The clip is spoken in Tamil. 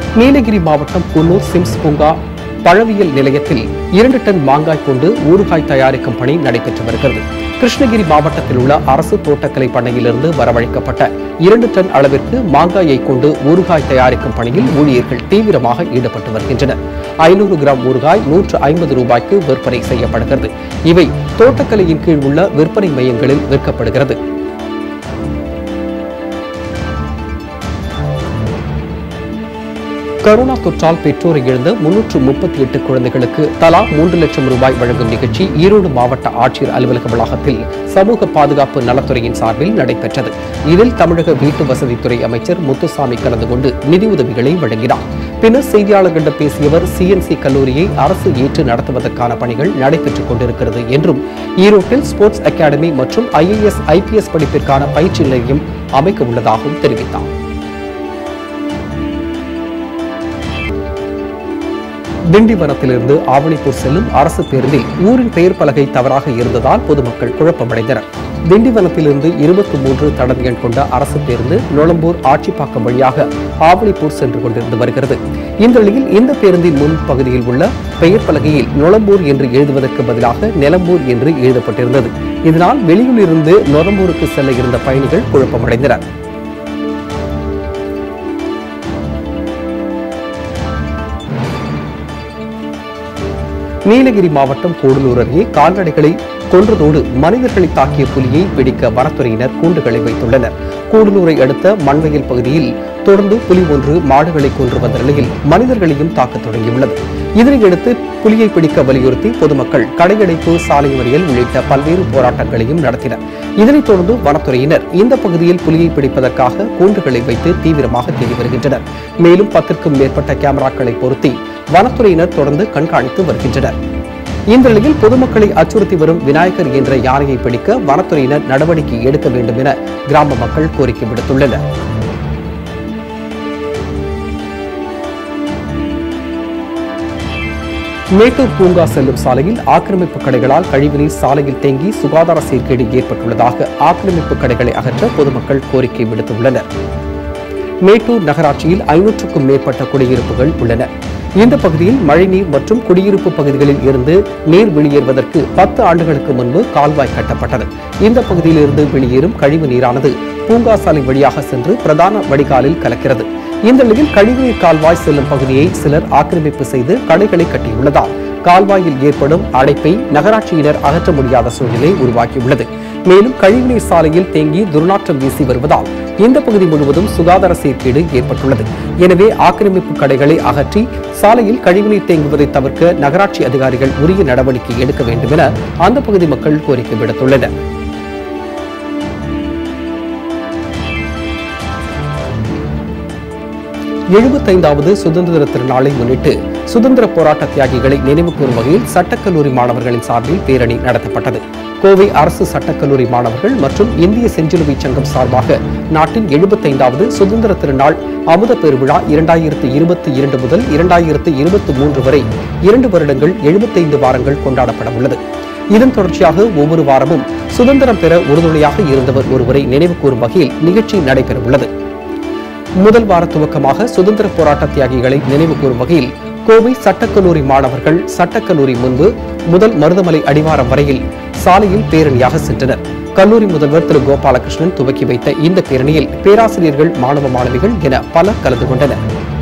நீலகிரி மாவட்டம் குன்னூர் சிம்ஸ் பூங்கா பழவியல் நிலையத்தில் இரண்டு டன் மாங்காய் கொண்டு ஊறுகாய் தயாரிக்கும் பணி நடைபெற்று வருகிறது கிருஷ்ணகிரி மாவட்டத்தில் உள்ள அரசு தோட்டக்கலை பண்ணையிலிருந்து வரவழைக்கப்பட்ட இரண்டு டன் அளவிற்கு மாங்காயை கொண்டு ஊறுகாய் தயாரிக்கும் பணியில் ஊழியர்கள் தீவிரமாக ஈடுபட்டு வருகின்றனர் ஐநூறு கிராம் ஊறுகாய் நூற்று ஐம்பது ரூபாய்க்கு விற்பனை செய்யப்படுகிறது இவை தோட்டக்கலையின் கீழ் உள்ள விற்பனை மையங்களில் விற்கப்படுகிறது கரோனா தொற்றால் பெற்றோரை இழந்த முன்னூற்று முப்பத்தி எட்டு குழந்தைகளுக்கு தலா மூன்று லட்சம் ரூபாய் வழங்கும் நிகழ்ச்சி ஈரோடு மாவட்ட ஆட்சியர் அலுவலக வளாகத்தில் சமூக பாதுகாப்பு நலத்துறையின் சார்பில் நடைபெற்றது இதில் தமிழக வீட்டு வசதித்துறை அமைச்சர் முத்துசாமி கலந்து கொண்டு நிதியுதவிகளை வழங்கினார் பின்னர் செய்தியாளர்களிடம் பேசியவர் சிஎன்சி கல்லூரியை அரசு ஏற்று நடத்துவதற்கான பணிகள் நடைபெற்றுக் கொண்டிருக்கிறது என்றும் ஈரோட்டில் ஸ்போர்ட்ஸ் அகாடமி மற்றும் ஐஏஎஸ் ஐபிஎஸ் படிப்பிற்கான பயிற்சி நிலையம் அமைக்க உள்ளதாகவும் தெரிவித்தார் திண்டிவனத்திலிருந்து ஆவணிப்பூர் செல்லும் அரசு பேருந்தில் ஊரின் பெயர் பலகை தவறாக இருந்ததால் பொதுமக்கள் குழப்பமடைந்தனர் திண்டிவனத்திலிருந்து இருபத்தி மூன்று தடந்த எண் கொண்ட அரசு பேருந்து நொளம்பூர் ஆட்சிப்பாக்கம் வழியாக ஆவணிப்பூர் சென்று கொண்டிருந்து வருகிறது இந்த நிலையில் இந்த பேருந்தின் முன் பகுதியில் உள்ள பெயர் பலகையில் நொளம்பூர் என்று எழுதுவதற்கு பதிலாக நிலம்பூர் என்று எழுதப்பட்டிருந்தது இதனால் வெளியூரிலிருந்து நொளம்பூருக்கு செல்ல இருந்த பயணிகள் குழப்பமடைந்தனர் நீலகிரி மாவட்டம் கூடலூர் அருகே கால்நடைகளை கொன்றதோடு மனிதர்களை தாக்கிய புலியை பிடிக்க வனத்துறையினர் கூண்டுகளை வைத்துள்ளனர் கூடலூரை அடுத்த மண்வயல் பகுதியில் தொடர்ந்து புலி ஒன்று மாடுகளை கொன்று வந்த நிலையில் மனிதர்களையும் தாக்கத் தொடங்கியுள்ளது இதனையடுத்து புலியை பிடிக்க வலியுறுத்தி பொதுமக்கள் கடையடைப்பு சாலை மறியல் உள்ளிட்ட பல்வேறு போராட்டங்களையும் நடத்தினர் இதனைத் தொடர்ந்து வனத்துறையினர் இந்த பகுதியில் புலியை பிடிப்பதற்காக கூண்டுகளை வைத்து தீவிரமாக தேடி வருகின்றனர் மேலும் பத்திற்கும் மேற்பட்ட கேமராக்களை பொருத்தி வனத்துறையினர் தொடர்ந்து கண்காணித்து வருகின்றனர் இந்த நிலையில் பொதுமக்களை அச்சுறுத்தி வரும் விநாயகர் என்ற யானையை பிடிக்க வனத்துறையினர் நடவடிக்கை எடுக்க வேண்டும் என கிராம மக்கள் கோரிக்கை விடுத்துள்ளனர் மேட்டூர் பூங்கா செல்லும் சாலையில் ஆக்கிரமிப்பு கடைகளால் கழிவுநீர் சாலையில் தேங்கி சுகாதார சீர்கேடு ஏற்பட்டுள்ளதாக ஆக்கிரமிப்பு கடைகளை அகற்ற பொதுமக்கள் கோரிக்கை விடுத்துள்ளனர் மேட்டூர் நகராட்சியில் ஐநூற்றுக்கும் மேற்பட்ட குடியிருப்புகள் உள்ளன இந்த பகுதியில் மழைநீர் மற்றும் குடியிருப்பு பகுதிகளில் இருந்து நீர் வெளியேறுவதற்கு பத்து ஆண்டுகளுக்கு முன்பு கால்வாய் கட்டப்பட்டது இந்த பகுதியில் இருந்து வெளியேறும் கழிவு நீரானது பூங்கா சாலை வழியாக சென்று பிரதான வடிகாலில் கலக்கிறது இந்த நிலையில் கழிவுநீர் கால்வாய் செல்லும் பகுதியை சிலர் ஆக்கிரமிப்பு செய்து கடைகளை கட்டியுள்ளதால் கால்வாயில் ஏற்படும் அடைப்பை நகராட்சியினர் அகற்ற முடியாத சூழ்நிலை உருவாக்கியுள்ளது மேலும் கழிவுநீர் சாலையில் தேங்கி துர்நாற்றம் வீசி வருவதால் இந்த பகுதி முழுவதும் சுகாதார சீர்கேடு ஏற்பட்டுள்ளது எனவே ஆக்கிரமிப்பு கடைகளை அகற்றி சாலையில் கழிவுநீர் தேங்குவதை தவிர்க்க நகராட்சி அதிகாரிகள் உரிய நடவடிக்கை எடுக்க வேண்டும் என அந்த பகுதி மக்கள் கோரிக்கை விடுத்துள்ளனர் எழுபத்தைந்தாவது சுதந்திர திருநாளை முன்னிட்டு சுதந்திர போராட்ட தியாகிகளை நினைவு கூறும் வகையில் சட்டக்கல்லூரி மாணவர்களின் சார்பில் பேரணி நடத்தப்பட்டது கோவை அரசு சட்டக்கல்லூரி மாணவர்கள் மற்றும் இந்திய செஞ்சிலுவை சங்கம் சார்பாக நாட்டின் எழுபத்தைந்தாவது சுதந்திர திருநாள் அமுத பெருவிழா இரண்டாயிரத்து இருபத்தி இரண்டு முதல் இரண்டாயிரத்து இருபத்தி மூன்று வரை இரண்டு வருடங்கள் எழுபத்தைந்து வாரங்கள் கொண்டாடப்பட உள்ளது இதன் தொடர்ச்சியாக ஒவ்வொரு வாரமும் சுதந்திரம் பெற உறுதுணையாக இருந்தவர் ஒருவரை நினைவு கூறும் வகையில் நிகழ்ச்சி நடைபெறவுள்ளது முதல் வார துவக்கமாக சுதந்திர போராட்ட தியாகிகளை நினைவு கூறும் வகையில் கோவை சட்டக்கல்லூரி மாணவர்கள் சட்டக்கல்லூரி முன்பு முதல் மருதமலை அடிவாரம் வரையில் சாலையில் பேரணியாக சென்றனர் கல்லூரி முதல்வர் திரு கோபாலகிருஷ்ணன் துவக்கி வைத்த இந்த பேரணியில் பேராசிரியர்கள் மாணவ மாணவிகள் என பலர் கலந்து கொண்டனர்